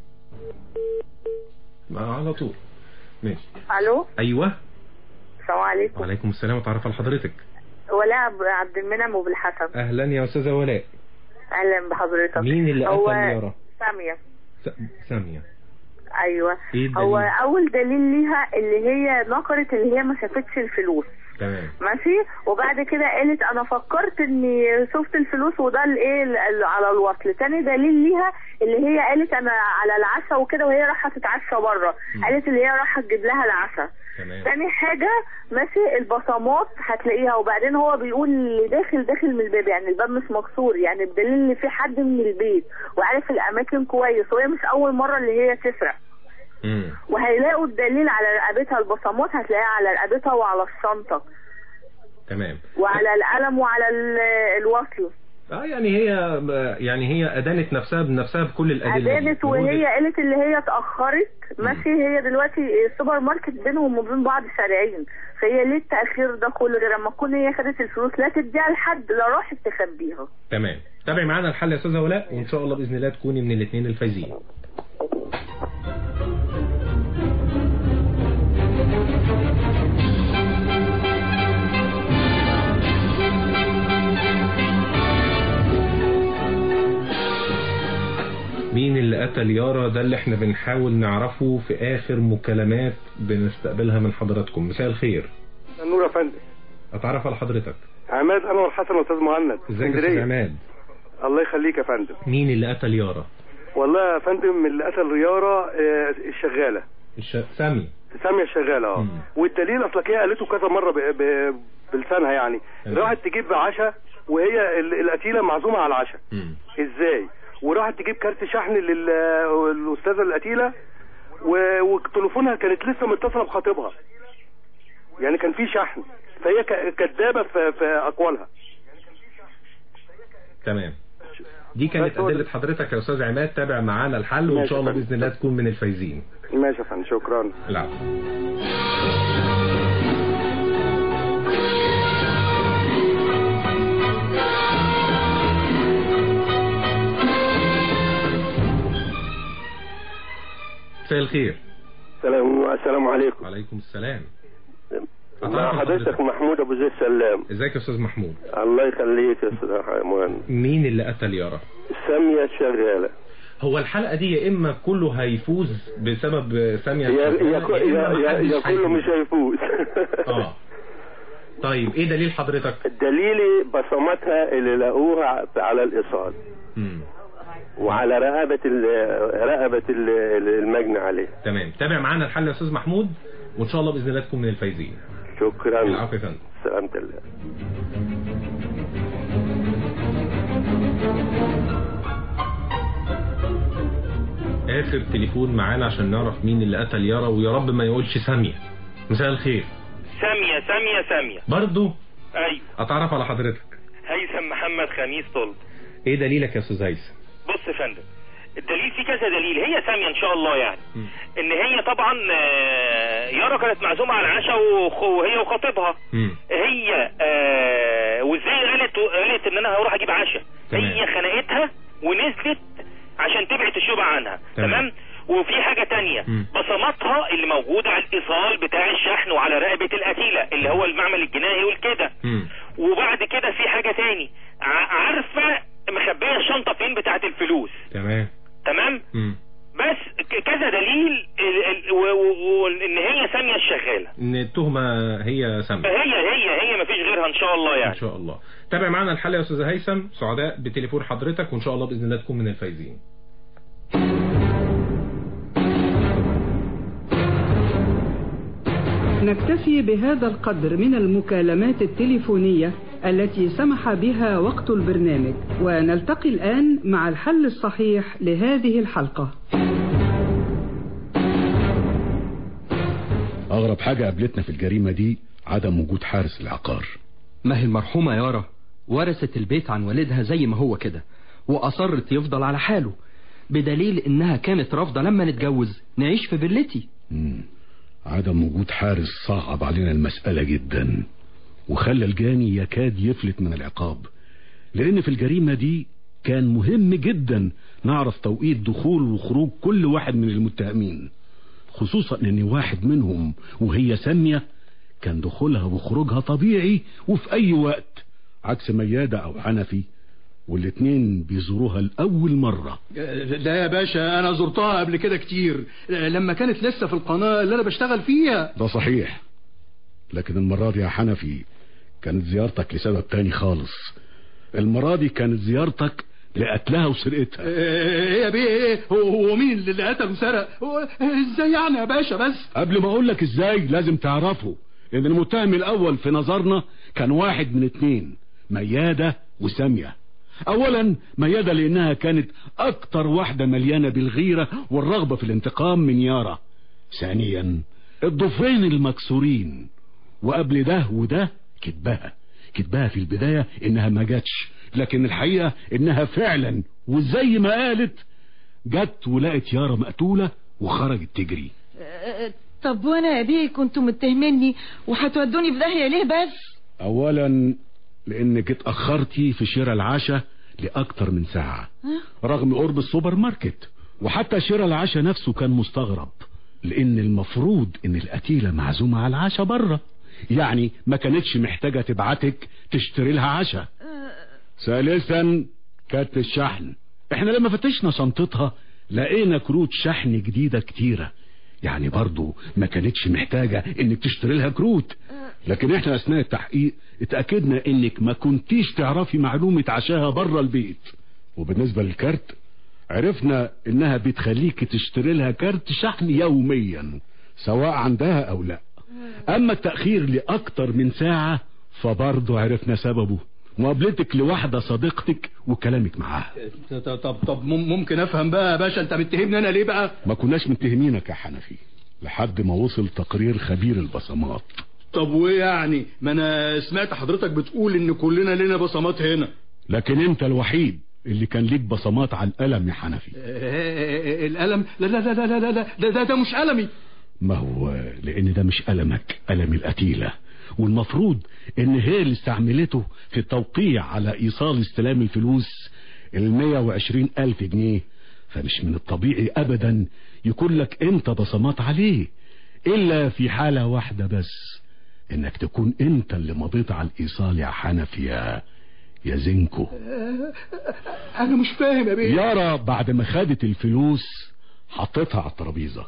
ما على طول ماشي الو ايوه السلام عليكم وعليكم السلام وتعرف على حضرتك ولاء عبد- عبد المنعم وبالحسن اهلا يا استاذه ولاء اهلا بحضرتك مين اللي هو قتل يارا ساميه س- ساميه ايوه ايه الدليل؟ هو اول دليل ليها اللي هي نقرت اللي هي ما شافتش الفلوس تمام ماشي وبعد كده قالت انا فكرت اني شفت الفلوس وده الايه ال- ال- على الوصل تاني دليل ليها اللي هي قالت انا على العشاء وكده وهي رايحه تتعشى بره قالت اللي هي رايحه تجيب لها العشاء تمام تاني حاجة ماشي البصمات هتلاقيها وبعدين هو بيقول اللي داخل داخل من الباب يعني الباب مش مكسور يعني بدليل ان في حد من البيت وعارف الاماكن كويس وهي مش اول مرة اللي هي تسرق وهيلاقوا الدليل على رقبتها البصمات هتلاقيها على رقبتها وعلى الشنطة تمام وعلى القلم وعلى ال- الوصل اه يعني هي يعني هي ادانت نفسها بنفسها بكل الادله دي. أدانت وهي قالت اللي هي اتأخرت ماشي هي دلوقتي السوبر ماركت بينهم وبين بعض شارعين فهي ليه التأخير ده كله غير لما تكون هي خدت الفلوس لا تديها لحد لا راحت تخبيها تمام تابعي معانا الحل يا استاذه ولاء وان شاء الله باذن الله تكوني من الاثنين الفايزين مين اللي قتل يارا ده اللي احنا بنحاول نعرفه في اخر مكالمات بنستقبلها من حضراتكم مساء الخير النور يا فندم اتعرف على حضرتك عماد انور حسن استاذ مهند ازيك يا استاذ اسكندريه عماد الله يخليك يا فندم مين اللي قتل يارا والله يا فندم اللي قتل رياره آه، الشغاله الش... سامي ساميه الشغاله اه والدليل اصلك هي قالته كذا مره ب... ب... بلسانها يعني راحت تجيب عشاء وهي ال- القتيله معزومه على العشاء ازاي وراحت تجيب كارت شحن لل- للاستاذه القتيله و... وتليفونها كانت لسه متصله بخطيبها يعني كان في شحن فهي ك... كدابه في... في اقوالها تمام دي كانت أدلة حضرتك يا أستاذ عماد تابع معانا الحل وإن ماشي شاء الله يا فندم. بإذن الله تكون من الفايزين ماشي يا فندم شكرا العفو مساء الخير السلام السلام عليكم وعليكم السلام مع حضرتك محمود ابو زيد سلام ازيك يا أستاذ محمود الله يخليك يا استاذ مهند مين اللي قتل يارا ساميه الشغاله هو الحلقه دي يا اما كله هيفوز بسبب ساميه يا الشغالة، يا كو- إما يا- يا- يا محدش كله هيفوز. مش هيفوز اه طيب ايه دليل حضرتك دليلي بصماتها اللي لقوها على الايصال مم. وعلى رقبه ال- رقبه ال- المجني عليه تمام تابع معانا الحل يا استاذ محمود وان شاء الله باذن الله تكون من الفايزين شكرا العفو يا فندم سلامة الله اخر تليفون معانا عشان نعرف مين اللي قتل يارا ويا رب ما يقولش ساميه مساء الخير سامية سامية سامية برضو ايوه اتعرف على حضرتك هيثم محمد خميس طلب ايه دليلك يا استاذ هيثم بص يا فندم الدليل في كذا دليل هي سامية ان شاء الله يعني ان هي طبعا آه، يارا كانت معزومة على العشاء وخ- وهي وخطيبها هي آه، وازاي قالت قالت ان انا هروح اجيب عشاء تمام. هي خنقتها ونزلت عشان تبعد الشبهة عنها تمام. تمام وفي حاجة تانية بصماتها اللي موجودة على الايصال بتاع الشحن وعلى رقبة القتيلة اللي هو المعمل الجنائي والكده وبعد كده في حاجة تاني ع- عارفة مخبية الشنطة فين بتاعت الفلوس تمام تمام مم. بس ك- كذا دليل ال- ال- و- و- و- ان هي سامية الشغالة ان التهمه هي ساميه هي هي هي مفيش غيرها ان شاء الله ان يعني شاء الله تابع معانا الحل يا استاذ هيثم سعداء بتليفون حضرتك وان شاء الله باذن الله تكون من الفايزين نكتفي بهذا القدر من المكالمات التليفونية التي سمح بها وقت البرنامج ونلتقي الآن مع الحل الصحيح لهذه الحلقة أغرب حاجة قابلتنا في الجريمة دي عدم وجود حارس العقار ما هي المرحومة يارا ورثت البيت عن والدها زي ما هو كده وأصرت يفضل على حاله بدليل إنها كانت رافضة لما نتجوز نعيش في فيلتي مم. عدم وجود حارس صعب علينا المسألة جدا وخلى الجاني يكاد يفلت من العقاب لأن في الجريمة دي كان مهم جدا نعرف توقيت دخول وخروج كل واحد من المتهمين خصوصا ان واحد منهم وهي سامية كان دخولها وخروجها طبيعي وفي اي وقت عكس ميادة او حنفي والاتنين بيزوروها لأول مرة ده يا باشا انا زرتها قبل كده كتير لما كانت لسه في القناة اللي انا بشتغل فيها ده صحيح لكن المرة دي يا حنفي كانت زيارتك لسبب تاني خالص المرة دي كانت زيارتك لقتلها وسرقتها ايه يا بيه ايه هو, هو مين اللي قتل وسرق هو ازاي يعني يا باشا بس قبل ما اقول لك ازاي لازم تعرفه ان المتهم الاول في نظرنا كان واحد من اتنين ميادة وسامية اولا ميادة لانها كانت اكتر واحدة مليانة بالغيرة والرغبة في الانتقام من يارا ثانيا الضفرين المكسورين وقبل ده وده كتبها كتبها في البداية انها ما جاتش لكن الحقيقة انها فعلا وزي ما قالت جت ولقت يارا مقتولة وخرجت تجري أه، طب وانا يا بيه كنتوا متهميني وهتودوني في داهيه ليه بس اولا لانك اتأخرتي في شراء العشاء لاكتر من ساعة ها؟ رغم قرب السوبر ماركت وحتى شراء العشاء نفسه كان مستغرب لان المفروض ان القتيلة معزومة على العشاء بره يعني ما كانتش محتاجة تبعتك تشتري لها عشاء ثالثا كارت الشحن احنا لما فتشنا شنطتها لقينا كروت شحن جديدة كتيرة يعني برضو ما كانتش محتاجة انك تشتري لها كروت لكن احنا اثناء التحقيق اتأكدنا انك ما كنتيش تعرفي معلومة عشاها بره البيت وبالنسبة للكارت عرفنا انها بتخليك تشتري لها كارت شحن يوميا سواء عندها او لا اما التأخير لاكتر من ساعة فبرضه عرفنا سببه مقابلتك لواحدة صديقتك وكلامك معاها طب طب, طب مم- ممكن افهم بقى يا باشا انت متهمني انا ليه بقى ما كناش متهمينك يا حنفي لحد ما وصل تقرير خبير البصمات طب وايه يعني ما انا سمعت حضرتك بتقول ان كلنا لنا بصمات هنا لكن انت الوحيد اللي كان ليك بصمات على القلم يا حنفي آه، القلم لا لا لا لا لا لا ده ده, ده مش قلمي ما هو لان ده مش قلمك قلم القتيلة والمفروض ان هي اللي استعملته في التوقيع على ايصال استلام الفلوس ال 120 الف جنيه فمش من الطبيعي ابدا يكون لك انت بصمات عليه الا في حالة واحدة بس انك تكون انت اللي مضيت على الايصال يا حنفي يا يا زنكو انا مش فاهم يا بيه يارا بعد ما خدت الفلوس حطيتها على الترابيزة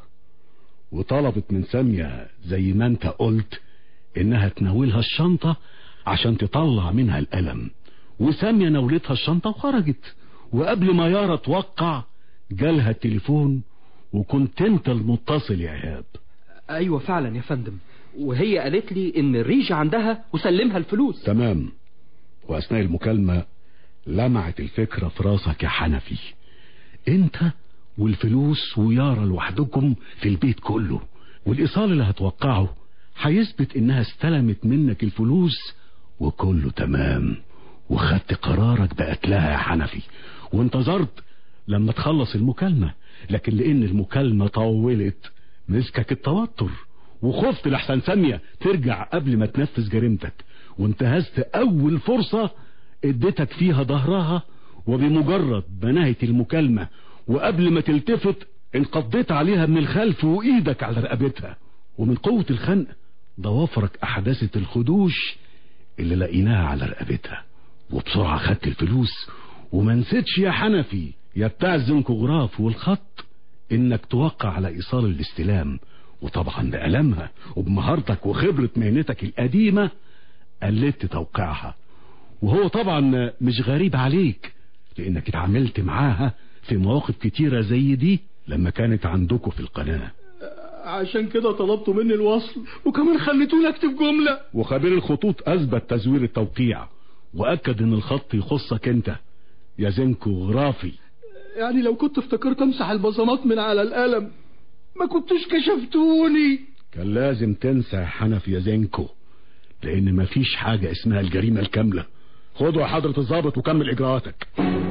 وطلبت من سامية زي ما انت قلت انها تناولها الشنطة عشان تطلع منها القلم وسامية ناولتها الشنطة وخرجت وقبل ما يارا توقع جالها التليفون وكنت انت المتصل يا ايهاب ايوه فعلا يا فندم وهي قالت لي ان الريج عندها وسلمها الفلوس تمام واثناء المكالمة لمعت الفكرة في راسك يا حنفي انت والفلوس ويارا لوحدكم في البيت كله والايصال اللي هتوقعه هيثبت انها استلمت منك الفلوس وكله تمام وخدت قرارك بقتلها يا حنفي وانتظرت لما تخلص المكالمة لكن لان المكالمة طولت مسكك التوتر وخفت لحسن سامية ترجع قبل ما تنفذ جريمتك وانتهزت اول فرصة اديتك فيها ظهرها وبمجرد ما نهت المكالمة وقبل ما تلتفت انقضيت عليها من الخلف وايدك على رقبتها ومن قوة الخنق ضوافرك احداثت الخدوش اللي لقيناها على رقبتها وبسرعة خدت الفلوس وما نسيتش يا حنفي يا بتاع الزنكوغراف والخط انك توقع على ايصال الاستلام وطبعا بألمها وبمهارتك وخبرة مهنتك القديمة قلدت توقيعها وهو طبعا مش غريب عليك لانك اتعاملت معاها في مواقف كتيرة زي دي لما كانت عندكم في القناة عشان كده طلبتوا مني الوصل وكمان خليتوني اكتب جملة وخبير الخطوط اثبت تزوير التوقيع واكد ان الخط يخصك انت يا زنكو غرافي يعني لو كنت افتكرت امسح البصمات من على القلم ما كنتوش كشفتوني كان لازم تنسى يا حنفي يا زنكو لان مفيش حاجة اسمها الجريمة الكاملة خدوا يا حضرة الضابط وكمل اجراءاتك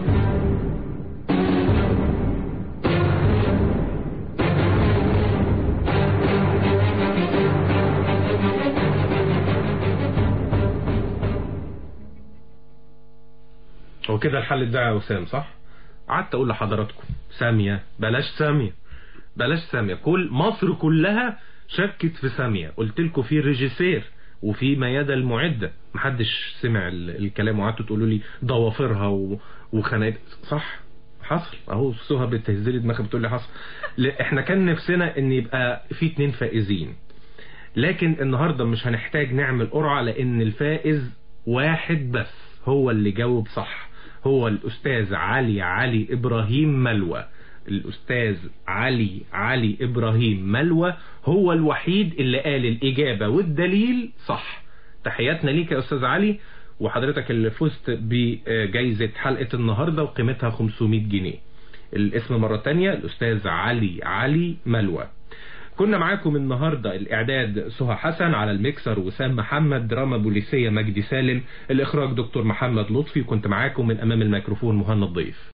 هو كده الحل اتباع يا وسام صح قعدت اقول لحضراتكم سامية بلاش سامية بلاش سامية كل مصر كلها شكت في سامية قلت لكم في ريجيسير وفي ميادة المعدة محدش سمع ال- الكلام وقعدتوا تقولوا لي ضوافرها و... وخناقات صح حصل اهو سهى بتهزلي دماغها بتقول لي حصل لا، احنا كان نفسنا ان يبقى في اتنين فائزين لكن النهاردة مش هنحتاج نعمل قرعة لان الفائز واحد بس هو اللي جاوب صح هو الاستاذ علي علي ابراهيم ملوى الاستاذ علي علي ابراهيم ملوى هو الوحيد اللي قال الاجابة والدليل صح تحياتنا ليك يا استاذ علي وحضرتك اللي فزت بجائزة حلقة النهاردة وقيمتها 500 جنيه الاسم مرة تانية الأستاذ علي علي ملوى كنا معاكم النهاردة الإعداد سهى حسن على الميكسر وسام محمد دراما بوليسية مجدي سالم الإخراج دكتور محمد لطفي وكنت معاكم من أمام الميكروفون مهند ضيف